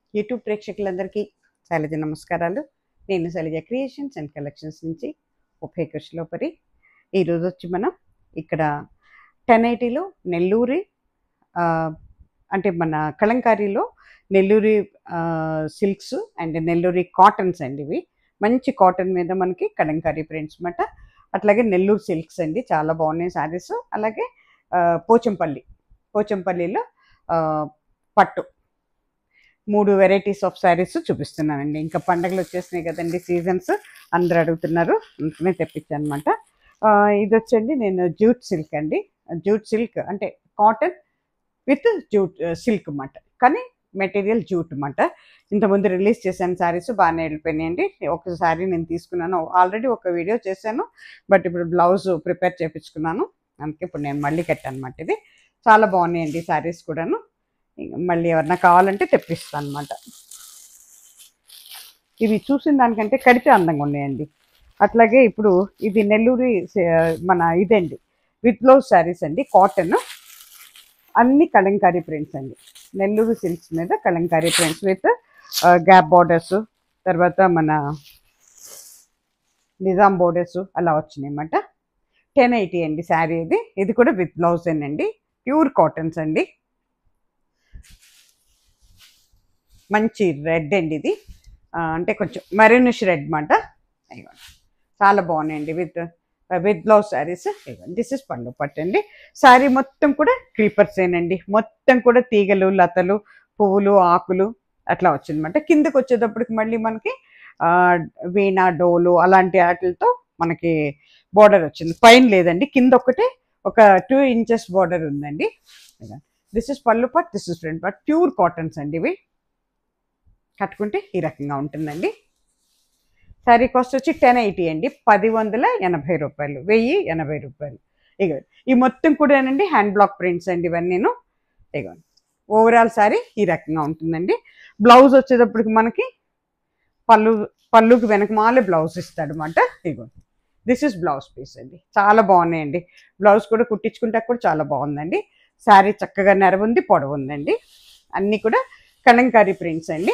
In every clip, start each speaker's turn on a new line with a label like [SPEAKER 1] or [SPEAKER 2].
[SPEAKER 1] YouTube ప్రేక్షకులందరికీ శైలజ నమస్కారాలు నేను శైలజ క్రియేషన్స్ అండ్ కలెక్షన్స్ నుంచి ఉభయ కృషిలోపరి ఈరోజు వచ్చి మనం ఇక్కడ టెన్ ఐటీలో నెల్లూరి ఆ, అంటే మన కలంకారీలో నెల్లూరి సిల్క్స్ అండ్ నెల్లూరి కాటన్స్ అండి ఇవి మంచి కాటన్ మీద మనకి కలంకారీ ప్రింట్స్ అన్నమాట అట్లాగే నెల్లూరు సిల్క్స్ అండి చాలా బాగున్నాయి శారీస్ అలాగే ఆ, పోచంపల్లి పోచంపల్లిలో ఆ, పట్టు మూడు వెరైటీస్ ఆఫ్ శారీస్ చూపిస్తున్నానండి ఇంకా పండగలు వచ్చేసినాయి కదండి సీజన్స్ అందరూ అడుగుతున్నారు అందుకనే తెప్పించాను అనమాట ఇది వచ్చండి నేను జూట్ సిల్క్ అండి జూట్ సిల్క్ అంటే కాటన్ విత్ జూట్ సిల్క్ అన్నమాట కానీ మెటీరియల్ జూట్ అన్నమాట ఇంతకుముందు రిలీజ్ చేశాను శారీస్ బాగానే వెళ్ళిపోయినాయండి ఒక శారీ నేను తీసుకున్నాను ఆల్రెడీ ఒక వీడియో చేశాను బట్ ఇప్పుడు బ్లౌజ్ ప్రిపేర్ చేయించుకున్నాను అందుకే ఇప్పుడు నేను మళ్ళీ కట్టాను అనమాట ఇది చాలా బాగున్నాయండి శారీస్ కూడాను ఇంక మళ్ళీ ఎవరన్నా కావాలంటే తెప్పిస్తాను అనమాట ఇవి చూసిన దానికంటే కడితే అందంగా ఉన్నాయండి అట్లాగే ఇప్పుడు ఇది నెల్లూరి సే- మన ఇదండి విత్ బ్లౌజ్ శారీస్ అండి కాటన్ అన్ని కలంకారీ ప్రింట్స్ అండి నెల్లూరు సిల్క్స్ మీద Kalamkari prints with gap borders తర్వాత మన నిజాం బోర్డర్స్ అలా వచ్చినాయి అన్నమాట టెన్ ఎయిటీ అండి శారీ ఇది ఇది కూడా విత్ బ్లౌజ్ అండి ప్యూర్ కాటన్స్ అండి మంచి రెడ్ అండి ఇది ఆ, అంటే కొంచెం మెరూనిష్ రెడ్ మాట ఇదిగోండి చాలా బాగున్నాయండి with with blouse saris this is పండు పట్టండి శారీ మొత్తం కూడా క్రీపర్స్ ఏనండి మొత్తం కూడా తీగలు లతలు పువ్వులు ఆకులు అట్లా వచ్చిందన్నమాట కిందకి వచ్చేటప్పటికి మళ్ళీ మనకి ఆ, వీణ డోలు అలాంటి వాటితో మనకి బార్డర్ వచ్చింది పైన లేదండి కింద ఒకటే ఒక టూ ఇంచెస్ బార్డర్ ఉందండి దిస్ ఇస్ పళ్ళు part this is front part pure cottons అండి ఇవి కట్టుకుంటే ఈ రకంగా ఉంటుందండి శారీ కాస్ట్ వచ్చి టెన్ ఎయిటీ అండి పది వందల ఎనభై రూపాయలు వెయ్యి ఎనభై రూపాయలు ఇక ఈ మొత్తం కూడానండి హ్యాండ్ బ్లాక్ ప్రింట్స్ అండి ఇవన్నీను ఇగోండి ఓవరాల్ శారీ ఈ రకంగా ఉంటుందండి బ్లౌజ్ వచ్చేటప్పటికి మనకి పళ్ళు పళ్ళుకి వెనక మాలే బ్లౌజ్ ఇస్తాడు అనమాట ఇగోండి దిస్ ఇస్ బ్లౌజ్ పీస్ అండి చాలా బాగున్నాయండి బ్లౌజ్ కూడా కుట్టించుకుంటే కూడా చాలా బాగుందండి శారీ చక్కగా నెరవ ఉంది పొడవు ఉందండి అన్నీ కూడా కలంకారీ ప్రింట్స్ అండి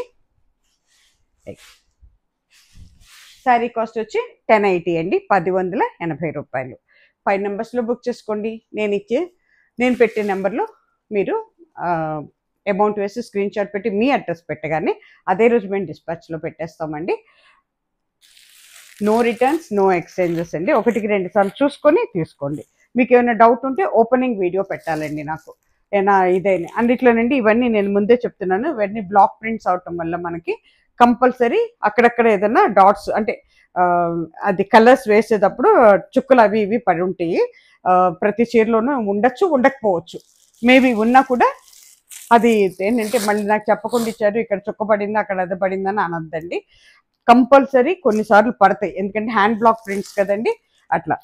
[SPEAKER 1] శారీ కాస్ట్ వచ్చి టెన్ ఎయిటీ అండి పది వందల ఎనభై రూపాయలు ఫైవ్ నెంబర్స్లో బుక్ చేసుకోండి నేను ఇచ్చే నేను పెట్టే నెంబర్లో మీరు అమౌంట్ వేసి స్క్రీన్ షాట్ పెట్టి మీ అడ్రస్ పెట్టగానే అదే రోజు మేము డిస్పాచ్లో పెట్టేస్తామండి నో రిటర్న్స్ నో ఎక్స్చేంజెస్ అండి ఒకటికి రెండు సార్లు చూసుకొని తీసుకోండి మీకు ఏమైనా డౌట్ ఉంటే ఓపెనింగ్ వీడియో పెట్టాలండి నాకు ఏనా ఇదేని అన్నిట్లోనండి ఇవన్నీ నేను ముందే చెప్తున్నాను ఇవన్నీ బ్లాక్ ప్రింట్స్ అవటం వల్ల మనకి కంపల్సరీ అక్కడక్కడ ఏదైనా డాట్స్ అంటే ఆ, అది కలర్స్ వేసేటప్పుడు చుక్కలు అవి ఇవి పడి ఉంటాయి ఆ, ప్రతి చీరలోనూ ఉండొచ్చు ఉండకపోవచ్చు మేబీ ఉన్నా కూడా అది ఏంటంటే మళ్ళీ నాకు చెప్పకుండా ఇచ్చారు ఇక్కడ చుక్క పడింది అక్కడ అది పడిందని అనొద్దండి కంపల్సరీ కొన్నిసార్లు పడతాయి ఎందుకంటే హ్యాండ్ బ్లాక్ ప్రింట్స్ కదండి అట్లా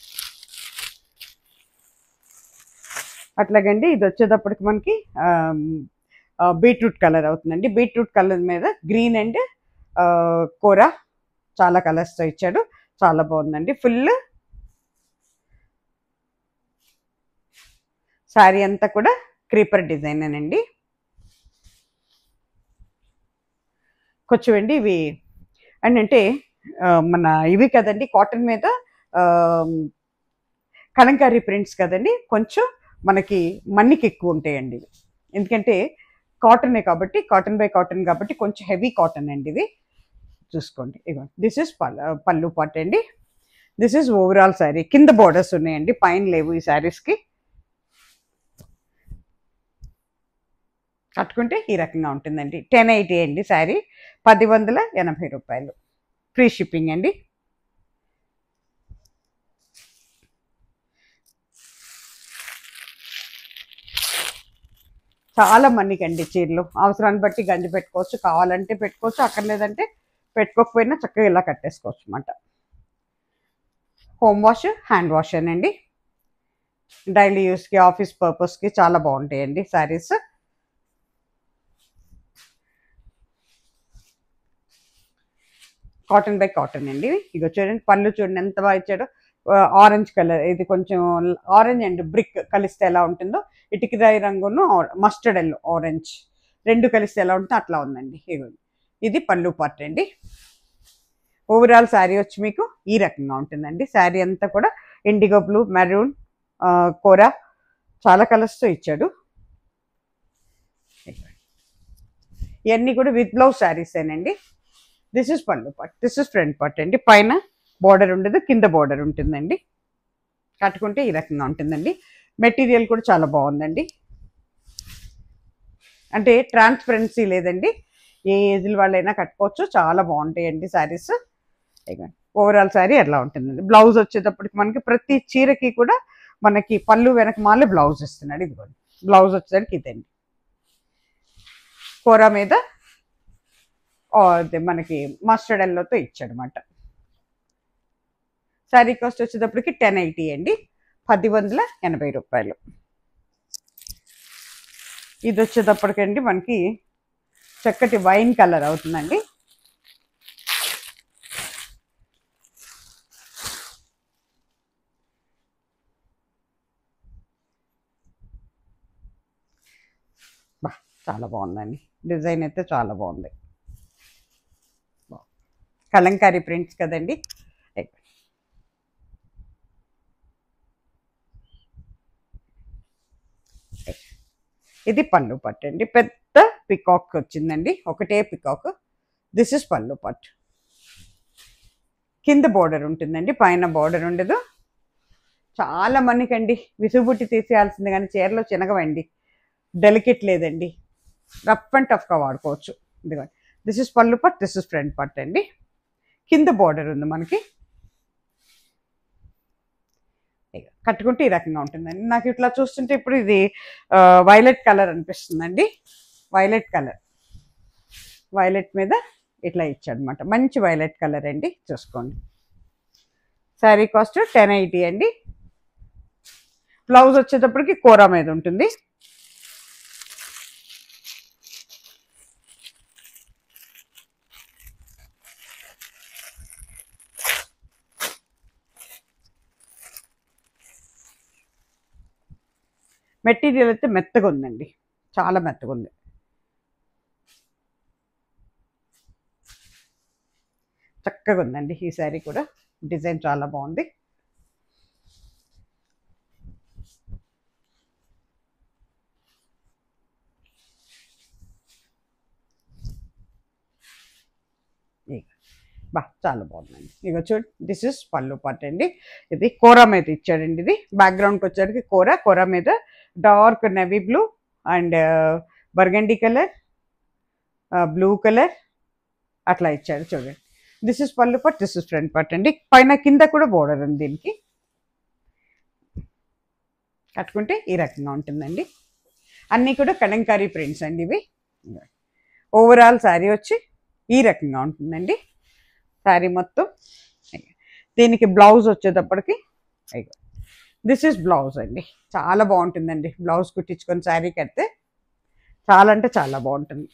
[SPEAKER 1] అట్లాగండి ఇది వచ్చేటప్పటికి మనకి బీట్రూట్ కలర్ అవుతుందండి బీట్రూట్ కలర్ మీద గ్రీన్ అండ్ కూర చాలా కలర్స్తో ఇచ్చాడు చాలా బాగుందండి ఫుల్ శారీ అంతా కూడా క్రీపర్ డిజైన్ అండి కొంచెం అండి ఇవి అండ్ అంటే ఆ, మన ఇవి కదండి కాటన్ మీద ఆ, కలంకారీ ప్రింట్స్ కదండి కొంచెం మనకి మన్నికి ఎక్కువ ఉంటాయండి ఇవి ఎందుకంటే కాటనే కాబట్టి కాటన్ బై కాటన్ కాబట్టి కొంచెం హెవీ కాటన్ అండి ఇది చూసుకోండి ఇగో దిస్ ఇస్ పల్ పళ్ళు పాట్ అండి దిస్ ఇస్ ఓవరాల్ శారీ కింద బోర్డర్స్ ఉన్నాయండి పైన లేవు ఈ శారీస్కి కట్టుకుంటే ఈ రకంగా ఉంటుందండి టెన్ ఎయిటీ అండి శారీ పది వందల ఎనభై రూపాయలు ఫ్రీ షిప్పింగ్ అండి చాలా మందికి అండి చీరలు అవసరాన్ని బట్టి గంజి పెట్టుకోవచ్చు కావాలంటే పెట్టుకోవచ్చు అక్కర్లేదంటే పెట్టుకోకపోయినా చక్కగా ఇలా కట్టేసుకోవచ్చు అనమాట హోమ్ వాష్ హ్యాండ్ వాష్ అండి డైలీ యూస్కి ఆఫీస్ పర్పస్కి చాలా బాగుంటాయండి శారీస్ కాటన్ బై కాటన్ అండి ఇక చూడండి పళ్ళు చూడండి ఎంత బాగా ఇచ్చాడో ఆరెంజ్ కలర్ ఇది కొంచెం ఆరెంజ్ అండ్ బ్రిక్ కలిస్తే ఎలా ఉంటుందో ఇటుకరాయి రంగును మస్టర్డ్ ఎల్లో ఆరెంజ్ రెండు కలిస్తే ఎలా ఉంటుందో అట్లా ఉందండి ఇదిగోండి ఇది పళ్ళు పార్ట్ అండి ఓవరాల్ శారీ వచ్చి మీకు ఈ రకంగా ఉంటుందండి శారీ అంతా కూడా ఇండిగో బ్లూ మెరూన్ కూర చాలా కలర్స్తో ఇచ్చాడు ఇవన్నీ కూడా విత్ బ్లౌజ్ శారీసేనండి this is pallu part this is front part అండి పైన బార్డర్ ఉండదు కింద బార్డర్ ఉంటుందండి కట్టుకుంటే ఈ రకంగా ఉంటుందండి మెటీరియల్ కూడా చాలా బాగుందండి అంటే ట్రాన్స్పరెన్సీ లేదండి ఏ ఏజ్ల వాళ్ళైనా కట్టుకోవచ్చు చాలా బాగుంటాయండి శారీస్ ఓవరాల్ శారీ అట్లా ఉంటుందండి బ్లౌజ్ వచ్చేటప్పటికి మనకి ప్రతి చీరకి కూడా మనకి పళ్ళు వెనక మాలే బ్లౌజ్ ఇస్తున్నాడు ఇదిగోండి బ్లౌజ్ వచ్చేసరికి ఇదండి కూర మీద ఆ, అదే మనకి మస్టర్డ్ ఎల్లోతో ఇచ్చాడనమాట శారీ కాస్ట్ వచ్చేటప్పటికి టెన్ ఎయిటీ అండి పది వందల ఎనభై రూపాయలు ఇది వచ్చేటప్పటికండి మనకి చక్కటి వైన్ కలర్ అవుతుందండి బా చాలా బాగుందండి డిజైన్ అయితే చాలా బాగుంది బా- కలంకారీ ప్రింట్స్ కదండి ఎగ్. ఎగ్. ఇది పళ్ళు పట్టు అండి పెద్ద పికాక్ వచ్చిందండి ఒకటే పికాక్ దిస్ ఇస్ పళ్ళు పట్టు కింద బోర్డర్ ఉంటుందండి పైన బోర్డర్ ఉండదు చాలా మందికండి విసుగుబుట్టి తీసేయాల్సింది కానీ చీరలో చినగవండి డెలికేట్ లేదండి రఫ్ అండ్ టఫ్గా వాడుకోవచ్చు ఇదిగోండి దిస్ ఇస్ పళ్ళు పట్ దిస్ ఇస్ ఫ్రంట్ పట్ అండి కింద బార్డర్ ఉంది మనకి ఇక కట్టుకుంటే ఈ రకంగా ఉంటుందండి నాకు ఇట్లా చూస్తుంటే ఇప్పుడు ఇది వైలెట్ కలర్ అనిపిస్తుందండి వైలెట్ కలర్ వైలెట్ మీద ఇట్లా ఇచ్చాడనమాట మంచి వైలెట్ కలర్ అండి చూసుకోండి శారీ కాస్ట్ టెన్ ఎయిటీ అండి బ్లౌజ్ వచ్చేటప్పటికి కూర మీద ఉంటుంది మెటీరియల్ అయితే మెత్తగా ఉందండి చాలా మెత్తగా ఉంది చక్కగా ఉందండి ఈ శారీ కూడా డిజైన్ చాలా బాగుంది ఇక బా చాలా బాగుందండి ఇక చూడు దిస్ ఇస్ పళ్ళు పార్ట్ అండి ఇది కూర మీద ఇచ్చాడండి ఇది బ్యాక్గ్రౌండ్కి వచ్చేసరికి కూర కూర మీద dark navy blue and burgundy colour blue colour అట్లా ఇచ్చాడు చూడండి this is pallu part this is front part అండి పైన కింద కూడా బోర్డర్ ఉంది దీనికి కట్టుకుంటే ఈ రకంగా ఉంటుందండి అన్నీ కూడా కలంకారీ ప్రింట్స్ అండి ఇవి ఓవరాల్ శారీ వచ్చి ఈ రకంగా ఉంటుందండి శారీ మొత్తం దీనికి బ్లౌజ్ వచ్చేటప్పటికి దిస్ ఇస్ బ్లౌజ్ అండి చాలా బాగుంటుందండి బ్లౌజ్ కుట్టించుకొని శారీ కడితే చాలా అంటే చాలా బాగుంటుంది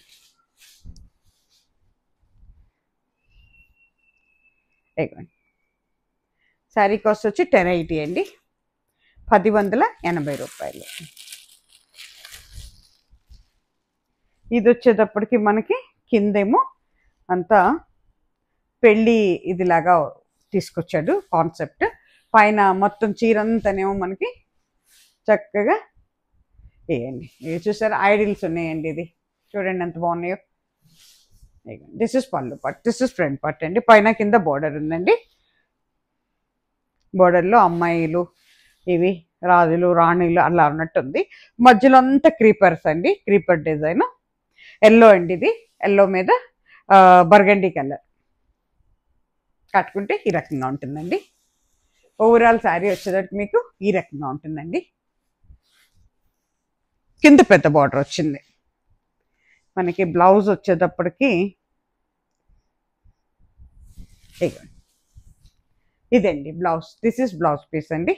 [SPEAKER 1] ఇదిగోండి శారీ కాస్ట్ వచ్చి టెన్ ఎయిటీ అండి పది వందల ఎనభై రూపాయలు ఇది వచ్చేటప్పటికి మనకి కిందేమో అంతా పెళ్ళి ఇదిలాగా తీసుకొచ్చాడు కాన్సెప్ట్ పైన మొత్తం చీరంతానేమో మనకి చక్కగా వేయండి ఇది చూసారా ఐడిల్స్ ఉన్నాయండి ఇది చూడండి ఎంత బాగున్నాయో దిస్ ఇస్ పళ్ళు పట్ దిస్ ఇస్ ఫ్రంట్ పట్ అండి పైన కింద బోర్డర్ ఉందండి బోర్డర్లో అమ్మాయిలు ఇవి రాజులు రాణిలు అలా ఉన్నట్టుంది మధ్యలో అంతా క్రీపర్స్ అండి క్రీపర్ డిజైన్ ఎల్లో అండి ఇది ఎల్లో మీద బర్గండి కలర్ కట్టుకుంటే ఈ రకంగా ఉంటుందండి ఓవరాల్ శారీ వచ్చేసరికి మీకు ఈ రకంగా ఉంటుందండి కింద పెద్ద బార్డర్ వచ్చింది మనకి బ్లౌజ్ వచ్చేటప్పటికి ఇదిగోండి. ఇదండి blouse this is blouse piece అండి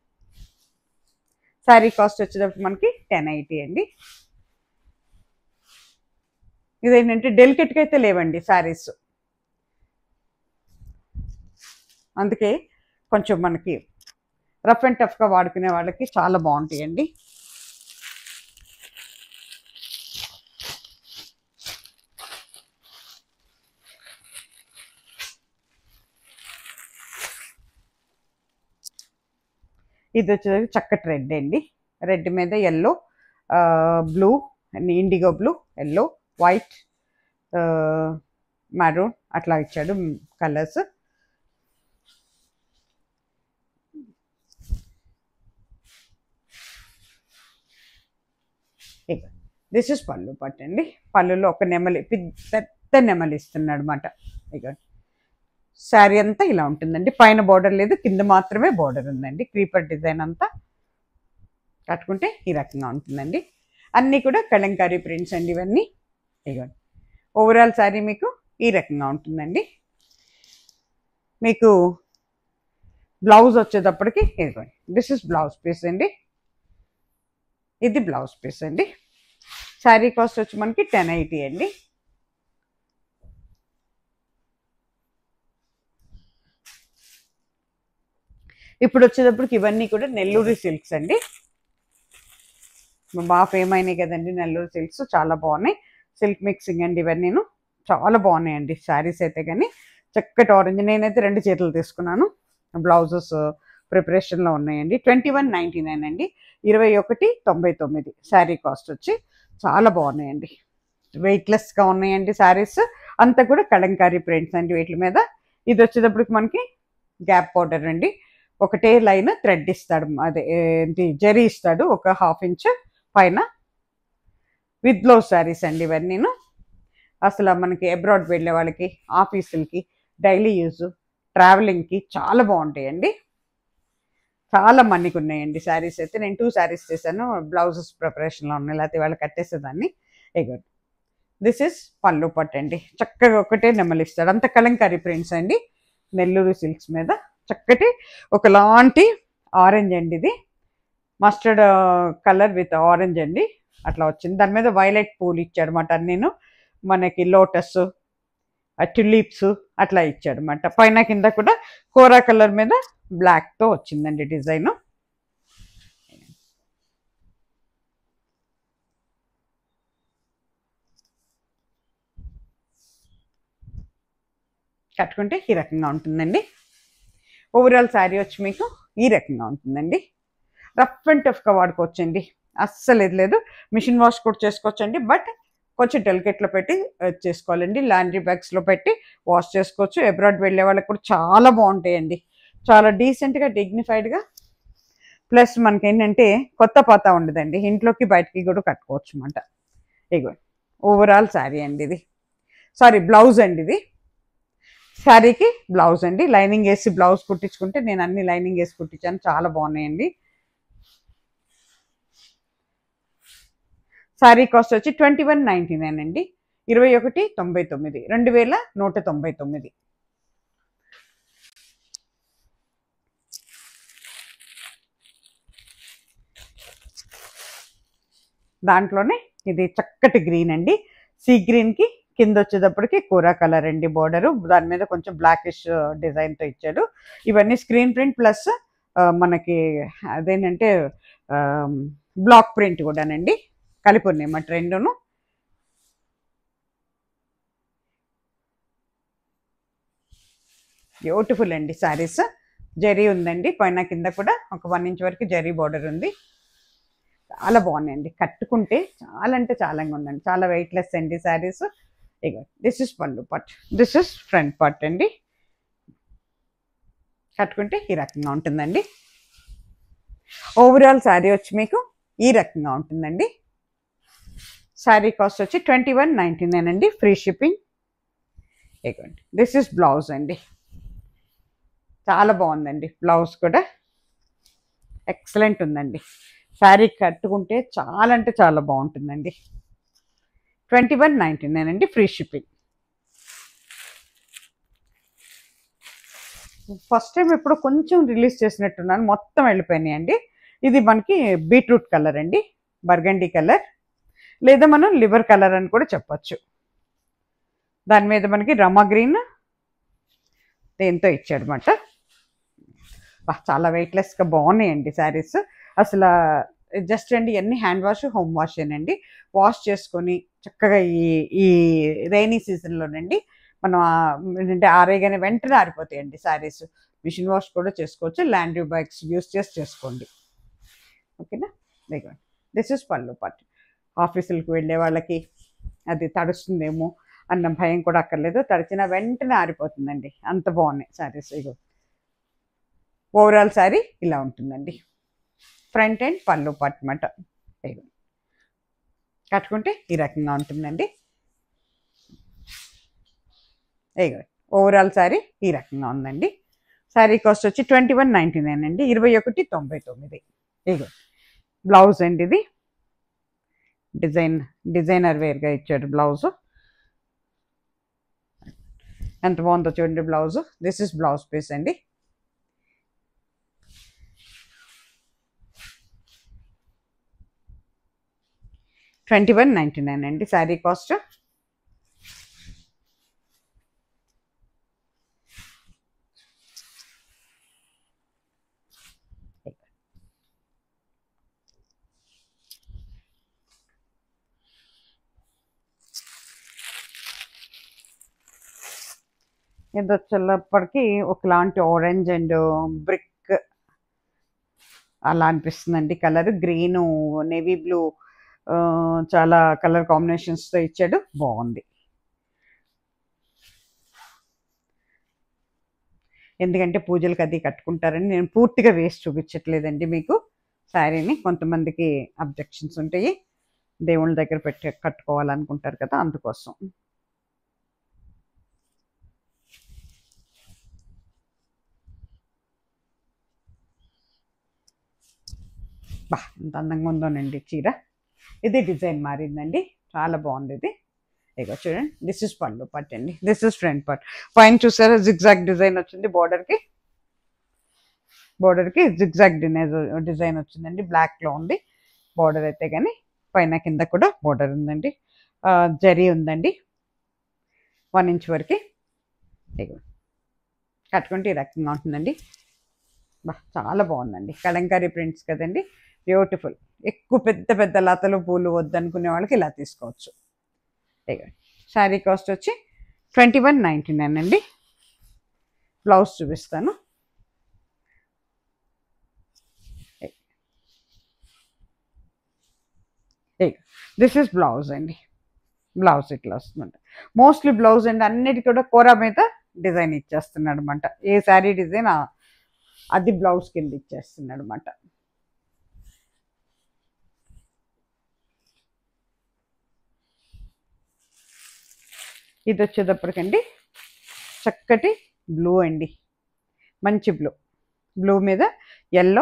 [SPEAKER 1] శారీ కాస్ట్ వచ్చేటప్పుడు మనకి టెన్ ఎయిటీ అండి ఇదేంటంటే డెలికేట్గా అయితే లేవండి శారీస్ అందుకే కొంచెం మనకి రఫ్ అండ్ టఫ్గా వాడుకునే వాళ్ళకి చాలా బాగుంటాయండి ఇది వచ్చేసరికి చక్కటి రెడ్ అండి రెడ్ మీద yellow blue indigo blue yellow white maroon అట్లా ఇచ్చాడు కలర్స్ ఇక దిస్ ఇస్ పళ్ళు పట్టండి పళ్ళులో ఒక నెమలి పెద్ద పెద్ద నెమలి ఇస్తున్నాడు అనమాట ఇక శారీ అంతా ఇలా ఉంటుందండి పైన బార్డర్ లేదు కింద మాత్రమే బార్డర్ ఉందండి క్రీపర్ డిజైన్ అంతా కట్టుకుంటే ఈ రకంగా ఉంటుందండి అన్నీ కూడా కలంకారీ ప్రింట్స్ అండి ఇవన్నీ ఇగోండి ఓవరాల్ శారీ మీకు ఈ రకంగా ఉంటుందండి మీకు బ్లౌజ్ వచ్చేటప్పటికి ఇదిగోండి దిస్ ఇస్ బ్లౌజ్ పీస్ అండి ఇది బ్లౌజ్ పీస్ అండి శారీ కాస్ట్ వచ్చి మనకి టెన్ ఎయిటీ అండి ఇప్పుడు వచ్చేటప్పటికి ఇవన్నీ కూడా నెల్లూరు సిల్క్స్ అండి బాగా ఫేమ్ అయినాయి కదండి నెల్లూరు సిల్క్స్ చాలా బాగున్నాయి సిల్క్ మిక్సింగ్ అండి ఇవన్నీను చాలా బాగున్నాయండి శారీస్ అయితే కానీ చక్కటి ఆరెంజ్ నేనైతే రెండు చీరలు తీసుకున్నాను బ్లౌజెస్ ప్రిపరేషన్లో ఉన్నాయండి ట్వంటీ వన్ నైంటీ నైన్ అండి ఇరవై ఒకటి తొంభై తొమ్మిది శారీ కాస్ట్ వచ్చి చాలా బాగున్నాయండి వెయిట్లెస్గా ఉన్నాయండి శారీస్ అంతా కూడా కలంకారీ ప్రింట్స్ అండి వీటి మీద ఇది వచ్చేటప్పటికి మనకి గ్యాప్ పౌడర్ అండి ఒకటే లైన్ థ్రెడ్ ఇస్తాడు అదే ఏంటి జరీ ఇస్తాడు ఒక హాఫ్ ఇంచ్ పైన విత్ బ్లౌజ్ శారీస్ అండి ఇవన్నీను అసలు మనకి అబ్రాడ్ వెళ్ళే వాళ్ళకి ఆఫీసులకి డైలీ యూజ్ ట్రావెలింగ్కి చాలా బాగుంటాయండి చాలా మన్నికి ఉన్నాయండి శారీస్ అయితే నేను టూ శారీస్ చేశాను బ్లౌజెస్ ప్రిపరేషన్లో ఉన్నాయి లేకపోతే వాళ్ళు కట్టేసేదాన్ని ఎగుడ్ దిస్ ఇస్ పళ్ళు పట్టండి చక్కగా ఒకటే నెమలిస్తాడు అంత కలంకారీ ప్రింట్స్ అండి నెల్లూరు సిల్క్స్ మీద చక్కటి ఒకలాంటి ఆరెంజ్ అండి ఇది మస్టర్డ్ కలర్ విత్ ఆరెంజ్ అండి అట్లా వచ్చింది దాని మీద వైలెట్ పూలు ఇచ్చాడు అనమాట నేను మనకి లోటస్ టులిప్స్ అట్లా ఇచ్చాడు అనమాట పైన కింద కూడా కోరా కలర్ మీద బ్లాక్తో వచ్చిందండి డిజైన్ కట్టుకుంటే ఈ రకంగా ఉంటుందండి ఓవరాల్ శారీ వచ్చి మీకు ఈ రకంగా ఉంటుందండి రఫ్ అండ్ టఫ్గా వాడుకోవచ్చండి అస్సలు ఇది లేదు మిషన్ వాష్ కూడా చేసుకోవచ్చండి బట్ కొంచెం డెలికేట్లో పెట్టి ఆ, చేసుకోవాలండి లాండ్రీ బ్యాగ్స్లో పెట్టి వాష్ చేసుకోవచ్చు అబ్రాడ్ వెళ్ళే వాళ్ళకి కూడా చాలా బాగుంటాయండి చాలా డీసెంట్గా డిగ్నిఫైడ్గా ప్లస్ మనకి ఏంటంటే కొత్త పాత ఉండదండి ఇంట్లోకి బయటికి కూడా కట్టుకోవచ్చు అనమాట ఇగో ఓవరాల్ శారీ అండి ఇది సారీ బ్లౌజ్ అండి ఇది శారీకి బ్లౌజ్ అండి లైనింగ్ వేసి బ్లౌజ్ కుట్టించుకుంటే నేను అన్ని లైనింగ్ వేసి కుట్టించాను చాలా బాగున్నాయండి శారీ కాస్ట్ వచ్చి ట్వంటీ వన్ నైంటీ నైన్ అండి ఇరవై ఒకటి తొంభై తొమ్మిది రెండు వేల నూట తొంభై తొమ్మిది దాంట్లోనే ఇది చక్కటి గ్రీన్ అండి సీ గ్రీన్కి కింద వచ్చేటప్పటికి కూర కలర్ అండి బోర్డరు దాని మీద కొంచెం బ్లాకిష్ డిజైన్తో ఇచ్చాడు ఇవన్నీ స్క్రీన్ ప్రింట్ ప్లస్ మనకి అదేంటంటే బ్లాక్ ప్రింట్ కూడానండి కలిపి ఉన్నాయి మా రెండును బ్యూటిఫుల్ అండి శారీస్ జరీ ఉందండి పైన కింద కూడా ఒక వన్ ఇంచ్ వరకు జరీ బార్డర్ ఉంది చాలా బాగున్నాయండి కట్టుకుంటే చాలా అంటే చాలా ఉందండి చాలా వెయిట్లెస్ అండి శారీస్ ఇగో దిస్ ఇస్ పళ్ళు పట్ దిస్ ఇస్ ఫ్రంట్ పట్ అండి కట్టుకుంటే ఈ రకంగా ఉంటుందండి ఓవరాల్ శారీ వచ్చి మీకు ఈ రకంగా ఉంటుందండి శారీ కాస్ట్ వచ్చి ట్వంటీ వన్ నైంటీ నైన్ అండి ఫ్రీ షిప్పింగ్ ఇగోండి దిస్ ఇస్ బ్లౌజ్ అండి చాలా బాగుందండి బ్లౌజ్ కూడా ఎక్సలెంట్ ఉందండి శారీ కట్టుకుంటే చాలా అంటే చాలా బాగుంటుందండి ట్వంటీ వన్ నైంటీ నైన్ అండి ఫ్రీ షిప్పింగ్ ఫస్ట్ టైం ఎప్పుడు కొంచెం రిలీజ్ చేసినట్టున్నాను మొత్తం వెళ్ళిపోయినాయి అండి ఇది మనకి బీట్రూట్ కలర్ అండి బర్గండీ కలర్ లేదా మనం లివర్ కలర్ అని కూడా చెప్పొచ్చు దాని మీద మనకి రమా గ్రీన్ దేంతో ఇచ్చాడనమాట చాలా వెయిట్లెస్గా బాగున్నాయండి శారీస్ అసలు జస్ట్ అండి అన్ని హ్యాండ్ వాష్ హోమ్ వాష్ అండి వాష్ చేసుకొని చక్కగా ఈ ఈ రైనీ సీజన్లోనండి మనం ఆ- ఏంటంటే ఆరేగానే వెంటనే ఆరిపోతాయండి శారీస్ మిషన్ వాష్ కూడా చేసుకోవచ్చు ల్యాండ్ బైక్స్ యూస్ చేసి చేసుకోండి ఓకేనా ఇదిగోండి దిస్ ఇస్ పళ్ళు పట్టు ఆఫీసులకు వెళ్ళే వాళ్ళకి అది తడుస్తుందేమో అన్న భయం కూడా అక్కర్లేదు తడిచిన వెంటనే ఆరిపోతుందండి అంత బాగున్నాయి శారీస్ ఇగో ఓవరాల్ శారీ ఇలా ఉంటుందండి ఫ్రంట్ అండ్ పళ్ళు పట్టు మాట ఇగో కట్టుకుంటే ఈ రకంగా ఉంటుందండి ఇగో ఓవరాల్ శారీ ఈ రకంగా ఉందండి శారీ కాస్ట్ వచ్చి ట్వంటీ వన్ నైంటీ నైన్ అండి ఇరవై ఒకటి తొంభై తొమ్మిది ఇగో బ్లౌజ్ అండి ఇది డిజైన్ డిజైనర్ వేర్గా ఇచ్చాడు బ్లౌజ్ ఎంత బాగుందో చూడండి blouse this is blouse piece అండి ట్వంటీ వన్ నైంటీ నైన్ అండి శారీ కాస్ట్ ఇది వచ్చేటప్పటికి ఒకలాంటి ఆరెంజ్ అండ్ బ్రిక్ అలా అనిపిస్తుందండి కలర్ గ్రీన్ నేవీ బ్లూ చాలా కలర్ కాంబినేషన్స్తో ఇచ్చాడు బాగుంది ఎందుకంటే పూజలకు అది కట్టుకుంటారని నేను పూర్తిగా వేస్ట్ చూపించట్లేదండి మీకు శారీని కొంతమందికి అబ్జెక్షన్స్ ఉంటాయి దేవుళ్ళ దగ్గర పెట్టి కట్టుకోవాలనుకుంటారు కదా అందుకోసం బా ఎంత అందంగా ఉందోనండి చీర ఇది డిజైన్ మారిందండి చాలా బాగుంది ఇది ఇగో చూడండి దిస్ ఇస్ పళ్ళు పట్టు అండి దిస్ ఇస్ ఫ్రంట్ పట్ పైన చూసారా జిగ్జాగ్ డిజైన్ వచ్చింది బోర్డర్కి బోర్డర్కి జిగ్జాగ్ డిజైన్ వచ్చిందండి బ్లాక్లో ఉంది బోర్డర్ అయితే కానీ పైన కింద కూడా బోర్డర్ ఉందండి ఆ, జరీ ఉందండి వన్ ఇంచ్ వరకు ఇగో కట్టుకుంటే ఈ రకంగా ఉంటుందండి బా చాలా బాగుందండి కలంకారీ ప్రింట్స్ కదండి బ్యూటిఫుల్ ఎక్కువ పెద్ద పెద్ద లతలు పూలు వద్దనుకునే వాళ్ళకి ఇలా తీసుకోవచ్చు ఇక శారీ కాస్ట్ వచ్చి ట్వంటీ వన్ నైంటీ నైన్ అండి బ్లౌజ్ చూపిస్తాను దిస్ ఇస్ బ్లౌజ్ అండి బ్లౌజ్ ఇట్లా వస్తుందంట మోస్ట్లీ బ్లౌజ్ అండి అన్నిటి కూడా కూర మీద డిజైన్ ఇచ్చేస్తున్నాడు అనమాట ఏ శారీ డిజైన్ అది బ్లౌజ్ కింద ఇచ్చేస్తున్నాడు అనమాట ఇది వచ్చేటప్పటికండి చక్కటి బ్లూ అండి మంచి బ్లూ బ్లూ మీద ఎల్లో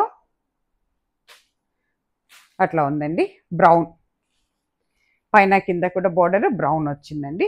[SPEAKER 1] అట్లా ఉందండి బ్రౌన్ పైన కింద కూడా బోర్డర్ బ్రౌన్ వచ్చిందండి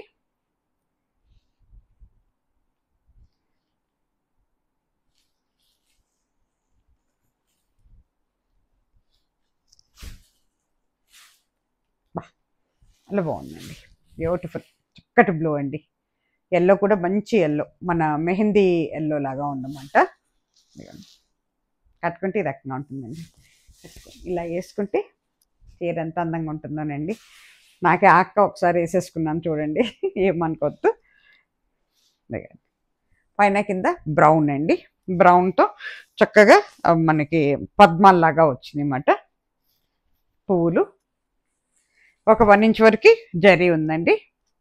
[SPEAKER 1] అలా బాగుందండి బ్యూటిఫుల్ చక్కటి బ్లూ అండి ఎల్లో కూడా మంచి ఎల్లో మన మెహందీ ఎల్లో లాగా ఉందన్నమాట ఇదిగోండి. కట్టుకుంటే ఈ రకంగా ఉంటుందండి కట్టుకొని ఇలా వేసుకుంటే చీర ఎంత అందంగా ఉంటుందోనండి నాకే ఆక్క ఒకసారి వేసేసుకున్నాను చూడండి ఏమనుకోవద్దు ఇదిగోండి. పైన కింద బ్రౌన్ అండి బ్రౌన్తో చక్కగా ఆ, మనకి పద్మాల్లాగా వచ్చింది అన్నమాట పువ్వులు ఒక వన్ ఇంచ్ వరకు జరీ ఉందండి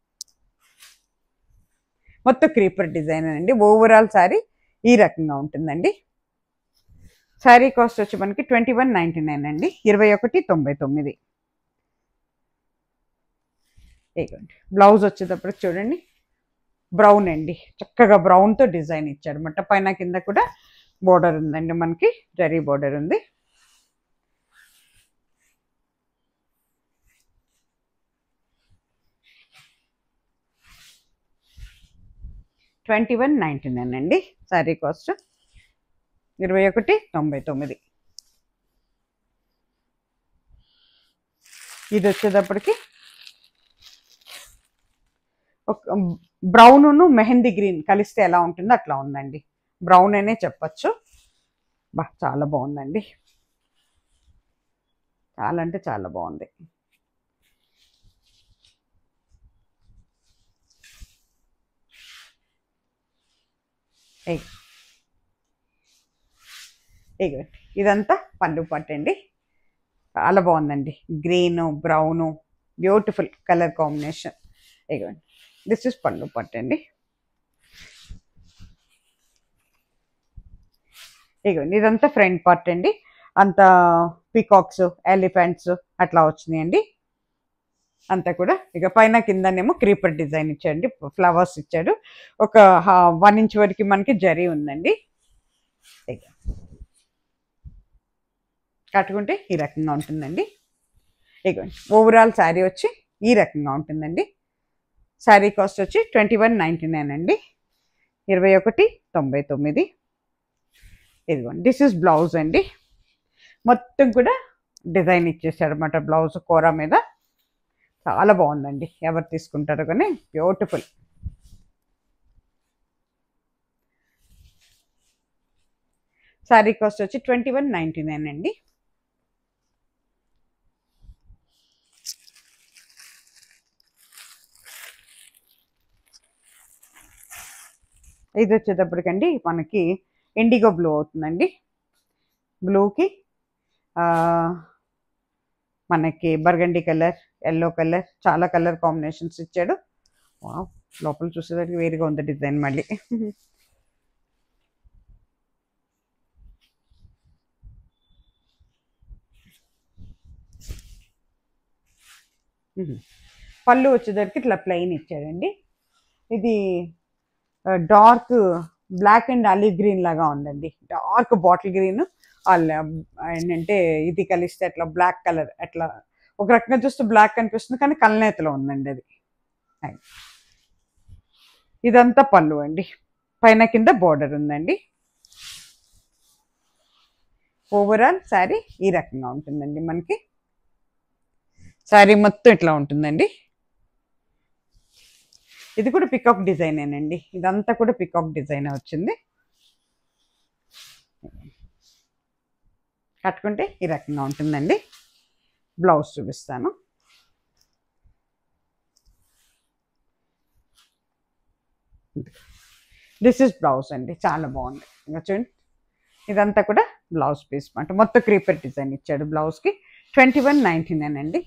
[SPEAKER 1] మొత్తం క్రీపర్ డిజైన్ అండి ఓవరాల్ శారీ ఈ రకంగా ఉంటుందండి శారీ కాస్ట్ వచ్చి మనకి ట్వంటీ వన్ నైంటీ నైన్ అండి ఇరవై ఒకటి తొంభై తొమ్మిది ఇదిగోండి బ్లౌజ్ వచ్చేటప్పటికి చూడండి బ్రౌన్ అండి చక్కగా బ్రౌన్తో డిజైన్ ఇచ్చాడు అనమాట పైన కింద కూడా బోర్డర్ ఉందండి మనకి జరీ బోర్డర్ ఉంది ట్వంటీ వన్ నైంటీ నైన్ అండి శారీ కాస్ట్ ఇరవై ఒకటి తొంభై తొమ్మిది ఇది వచ్చేటప్పటికి ఒక బ్రౌన్ మెహందీ గ్రీన్ కలిస్తే ఎలా ఉంటుందో అట్లా ఉందండి బ్రౌన్ అనే చెప్పచ్చు బా చాలా బాగుందండి చాలా అంటే చాలా బాగుంది ఇగో ఇగో ఇదంతా పళ్ళు పట్టండి చాలా బాగుందండి green brown beautiful colour combination ఇగోండి దిస్ ఇస్ పళ్ళు పట్టండి ఇగోండి ఇదంతా ఫ్రంట్ పార్ట్ అండి అంత పీకాక్స్ ఎలిఫెంట్స్ అట్లా వచ్చినాయండి అంతా కూడా ఇక పైన కిందనేమో క్రీపర్ డిజైన్ ఇచ్చాడండి ఫ్లవర్స్ ఇచ్చాడు ఒక వన్ ఇంచ్ వరకు మనకి జరీ ఉందండి ఇక కట్టుకుంటే ఈ రకంగా ఉంటుందండి ఇక ఓవరాల్ శారీ వచ్చి ఈ రకంగా ఉంటుందండి శారీ కాస్ట్ వచ్చి ట్వంటీ వన్ నైంటీ నైన్ అండి ఇరవై ఒకటి తొంభై తొమ్మిది ఇదిగోండి దిస్ ఇస్ బ్లౌజ్ అండి మొత్తం కూడా డిజైన్ ఇచ్చేసాడు అనమాట బ్లౌజ్ కూర మీద చాలా బాగుందండి ఎవరు తీసుకుంటారో కానీ బ్యూటిఫుల్ శారీ కాస్ట్ వచ్చి ట్వంటీ వన్ నైంటీ నైన్ అండి ఇది వచ్చేటప్పటికండి మనకి ఇండిగో బ్లూ అవుతుందండి బ్లూకి మనకి బర్గండి కలర్ ఎల్లో కలర్ చాలా కలర్ కాంబినేషన్స్ ఇచ్చాడు వావ్, లోపల చూసేదానికి వేరుగా ఉంది డిజైన్ మళ్ళీ మ్మ్. పళ్ళు వచ్చేసరికి ఇట్లా ప్లెయిన్ ఇచ్చాడండి ఇది dark black and olive green లాగా ఉందండి డార్క్ బాటిల్ గ్రీన్ ఏంటంటే ఇది కలిస్తే అట్లా బ్లాక్ కలర్ అట్లా ఒక రకంగా చూస్తే బ్లాక్ కనిపిస్తుంది కానీ కలనేతలో ఉందండి అది అది. ఇదంతా పళ్ళు అండి పైన కింద బోర్డర్ ఉందండి ఓవరాల్ శారీ ఈ రకంగా ఉంటుందండి మనకి శారీ మొత్తం ఇట్లా ఉంటుందండి ఇది కూడా పికాక్ డిజైనేనండి ఇదంతా కూడా పికాక్ డిజైన్ వచ్చింది కట్టుకుంటే ఈ రకంగా ఉంటుందండి బ్లౌజ్ చూపిస్తాను దిస్ ఇస్ బ్లౌజ్ అండి చాలా బాగుంది ఇంకా చూడండి ఇదంతా కూడా బ్లౌజ్ పీస్ అంటే మొత్తం క్రీపర్ డిజైన్ ఇచ్చాడు బ్లౌజ్కి ట్వంటీ వన్ నైంటీ నైన్ అండి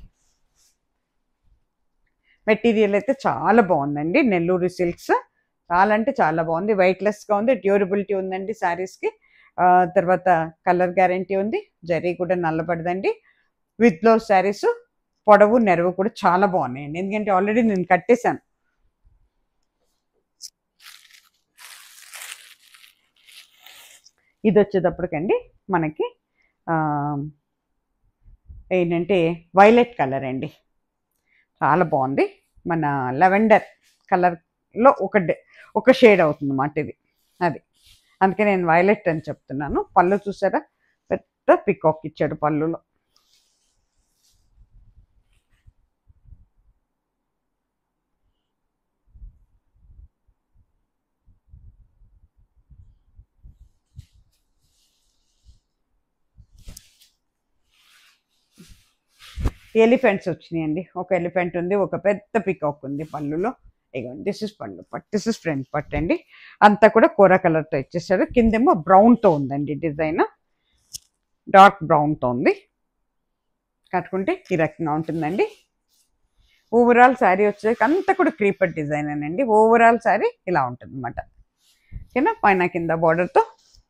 [SPEAKER 1] మెటీరియల్ అయితే చాలా బాగుందండి నెల్లూరు సిల్క్స్ చాలా అంటే చాలా బాగుంది వెయిట్లెస్గా ఉంది డ్యూరబిలిటీ ఉందండి శారీస్కి తర్వాత కలర్ గ్యారంటీ ఉంది జరీ కూడా నల్లబడదండి విత్ బ్లౌజ్ శారీస్ పొడవు నెరవు కూడా చాలా బాగున్నాయండి ఎందుకంటే ఆల్రెడీ నేను కట్టేశాను ఇది వచ్చేటప్పటికండి మనకి ఆ, ఏంటంటే వైలెట్ కలర్ అండి చాలా బాగుంది మన లెవెండర్ కలర్లో ఒక డే- ఒక షేడ్ అవుతుంది అన్నమాట ఇది అది అందుకే నేను వైలెట్ అని చెప్తున్నాను పళ్ళు చూసారా పెద్ద పికాక్ ఇచ్చాడు పళ్ళులో ఎలిఫెంట్స్ వచ్చినాయండి ఒక ఎలిఫెంట్ ఉంది ఒక పెద్ద పికాక్ ఉంది పళ్ళులో ఇగోండి దిస్ ఇస్ పళ్ళు పట్ దిస్ ఇస్ ఫ్రంట్ పట్ అండి అంతా కూడా కూర కలర్తో ఇచ్చేసాడు కిందేమో బ్రౌన్తో ఉందండి డిజైన్ డార్క్ బ్రౌన్తో ఉంది కట్టుకుంటే ఈ రకంగా ఉంటుందండి ఓవరాల్ శారీ వచ్చేసరికి అంతా కూడా క్రీపర్ డిజైన్ అండి ఓవరాల్ శారీ ఇలా ఉంటుంది అనమాట ఓకేనా పైన కింద బార్డర్తో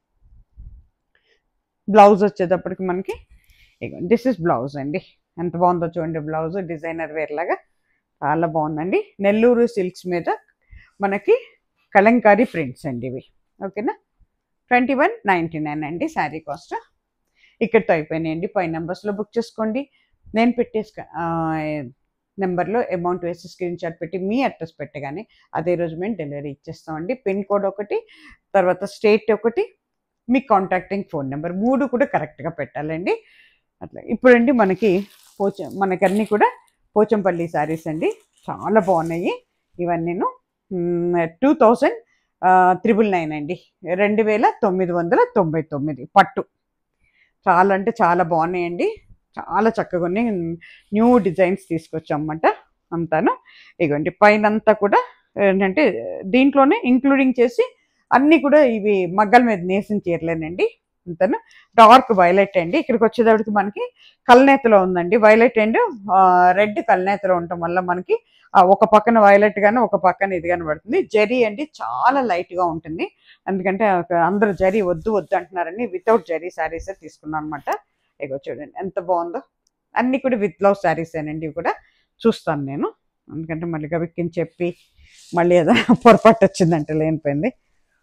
[SPEAKER 1] బ్లౌజ్ వచ్చేటప్పటికి మనకి దిస్ ఇస్ బ్లౌజ్ అండి ఎంత బాగుందో చూడండి బ్లౌజ్ డిజైనర్ వేర్ లాగా చాలా బాగుందండి నెల్లూరు సిల్క్స్ మీద మనకి కలంకారీ ప్రింట్స్ అండి ఇవి ఓకేనా ట్వంటీ వన్ నైంటీ నైన్ అండి శారీ కాస్ట్ ఇక్కడితో అయిపోయినాయండి పై నెంబర్స్లో బుక్ చేసుకోండి నేను పెట్టేసుక నెంబర్లో అమౌంట్ వేసి స్క్రీన్ షాట్ పెట్టి మీ అడ్రస్ పెట్టగానే అదే రోజు మేము డెలివరీ ఇచ్చేస్తామండి పిన్ కోడ్ ఒకటి తర్వాత స్టేట్ ఒకటి మీ కాంటాక్టింగ్ ఫోన్ నెంబర్ మూడు కూడా కరెక్ట్గా పెట్టాలండి అట్లా ఇప్పుడండి మనకి పోచ మనకి అన్నీ కూడా పోచంపల్లి శారీస్ అండి చాలా బాగున్నాయి ఇవన్నీను టూ థౌజండ్ త్రిబుల్ నైన్ అండి రెండు వేల తొమ్మిది వందల తొంభై తొమ్మిది పట్టు చాలా అంటే చాలా బాగున్నాయండి చాలా చక్కగా ఉన్నాయి న్యూ డిజైన్స్ తీసుకొచ్చామన్నమాట అంతాను ఇగోండి పైన అంతా కూడా ఏంటంటే దీంట్లోనే ఇంక్లూడింగ్ చేసి అన్నీ కూడా ఇవి మగ్గల మీద నేసిన చీరలేనండి అంతను డార్క్ వైలెట్ అండి ఇక్కడికి వచ్చేటప్పటికి మనకి కల్నేతలో ఉందండి వైలెట్ అండ్ రెడ్ కల్నేతలో ఉండటం వల్ల మనకి ఆ, ఒక పక్కన వైలెట్ గాను ఒక పక్కన ఇది గాని పడుతుంది జరీ అండి చాలా లైట్ గా ఉంటుంది ఎందుకంటే ఒక అందరూ జరీ వద్దు వద్దు అంటున్నారని వితౌట్ జరీ శారీస్ తీసుకున్నాను అనమాట ఇగో చూడండి ఎంత బాగుందో అన్ని కూడా విత్ బ్లౌజ్ శారీస్ ఏనండి ఇవి కూడా చూస్తాను నేను ఎందుకంటే మళ్ళీ గబిక్కిని చెప్పి మళ్ళీ ఏదో పొరపాటు వచ్చిందంటే లేనిపోయింది